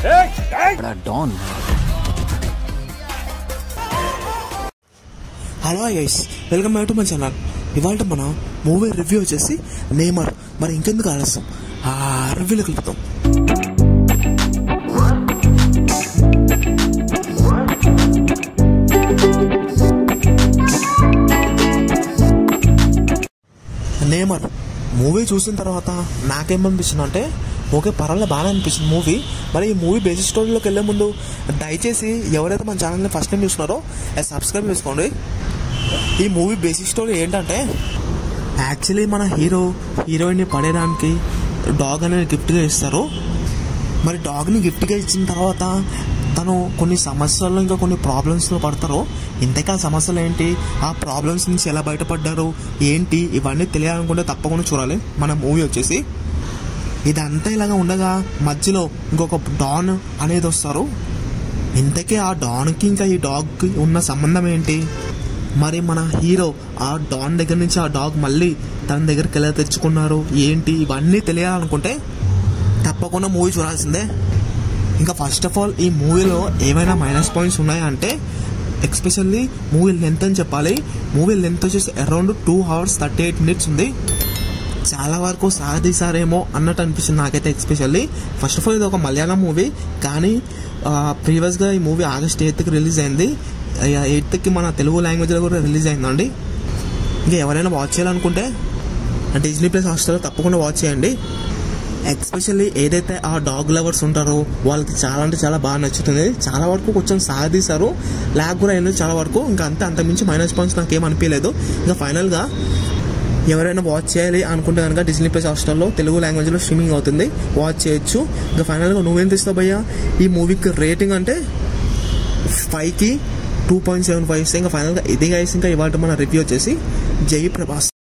बड़ा डॉन है hello guys welcome back to my channel ఇవాళ మన మూవీ రివ్యూ వచ్చేసి నేమర్ మరి ఇంకెందుకు ఆలస్యం ఆ రివ్యూలోకి వెళ్తాం నేమర్ మూవీ చూసిన తర్వాత నాకేమనిపించింది అంటే ఓకే పర్వాలేదు బాగానే అనిపించింది మూవీ మరి ఈ మూవీ బేసిక్ స్టోరీలోకి వెళ్ళే ముందు దయచేసి ఎవరైతే మన ఛానల్ని ఫస్ట్ టైం చూస్తున్నారో అది సబ్స్క్రైబ్ చేసుకోండి ఈ మూవీ బేసిక్ స్టోరీ ఏంటంటే యాక్చువల్లీ మన హీరో హీరోయిన్ని పడేయడానికి డాగ్ అనేది గిఫ్ట్గా ఇస్తారు మరి డాగ్ని గిఫ్ట్గా ఇచ్చిన తర్వాత తను కొన్ని సమస్యల్లో ఇంకా కొన్ని ప్రాబ్లమ్స్లో పడతారు ఇంతకీ ఆ సమస్యలు ఏంటి ఆ ప్రాబ్లమ్స్ నుంచి ఎలా బయటపడ్డారు ఏంటి ఇవన్నీ తెలియాలనుకుంటే తప్పకుండా చూడాలి మన మూవీ వచ్చేసి ఇదంతా ఇలాగా ఉండగా మధ్యలో ఇంకొక డాన్ అనేది వస్తారు ఇంతకీ ఆ డాన్కి ఇంకా ఈ డాగ్కి ఉన్న సంబంధం ఏంటి మరి మన హీరో ఆ డాన్ దగ్గర నుంచి ఆ డాగ్ మళ్ళీ తన దగ్గరికి ఎలా తెచ్చుకున్నారు ఏంటి ఇవన్నీ తెలియాలనుకుంటే తప్పకుండా మూవీ చూడాల్సిందే ఇంకా ఫస్ట్ ఆఫ్ ఆల్ ఈ మూవీలో ఏమైనా మైనస్ పాయింట్స్ ఉన్నాయా అంటే ఎక్స్పెషల్లీ మూవీ లెంత్ అని చెప్పాలి మూవీ లెంత్ వచ్చేసి around two hours thirty eight minutes ఉంది చాలా వరకు సాగదీసారేమో అన్నట్టు అనిపిస్తుంది నాకైతే ఎక్స్పెషల్లీ ఫస్ట్ ఆఫ్ ఆల్ ఇది ఒక మలయాళం మూవీ కానీ ప్రీవియస్గా ఈ మూవీ ఆగస్ట్ ఎయిత్కి రిలీజ్ అయింది ఎయిత్కి మన తెలుగు లాంగ్వేజ్లో కూడా రిలీజ్ అయిందండి ఇంకా ఎవరైనా వాచ్ చేయాలనుకుంటే డిజ్నీ ప్లస్ హాస్టల్లో తప్పకుండా వాచ్ చేయండి ఎక్స్పెషల్లీ ఏదైతే ఆ డాగ్ లవర్స్ ఉంటారో వాళ్ళకి చాలా అంటే చాలా బాగా నచ్చుతుంది చాలా వరకు కొంచెం సాగదీశారు ల్యాగ్ కూడా అయింది చాలా వరకు ఇంకా అంతే అంతమించి మైనస్ పాయింట్స్ నాకేం అనిపించలేదు ఇంకా ఫైనల్గా ఎవరైనా వాచ్ చేయాలి అనుకుంటే కనుక డిజ్నీ ప్లస్ హాస్టల్లో తెలుగు లాంగ్వేజ్లో స్ట్రీమింగ్ అవుతుంది వాచ్ చేయొచ్చు ఇంకా ఫైనల్గా నువ్వేం తెస్తావు భయ్యా ఈ మూవీకి రేటింగ్ అంటే ఫైవ్కి టూ పాయింట్ సెవెన్ ఫైవ్ ఇంకా ఫైనల్గా ఇది గైస్ ఇంకా ఇవాళ మన రివ్యూ వచ్చేసి జై ప్రభాస్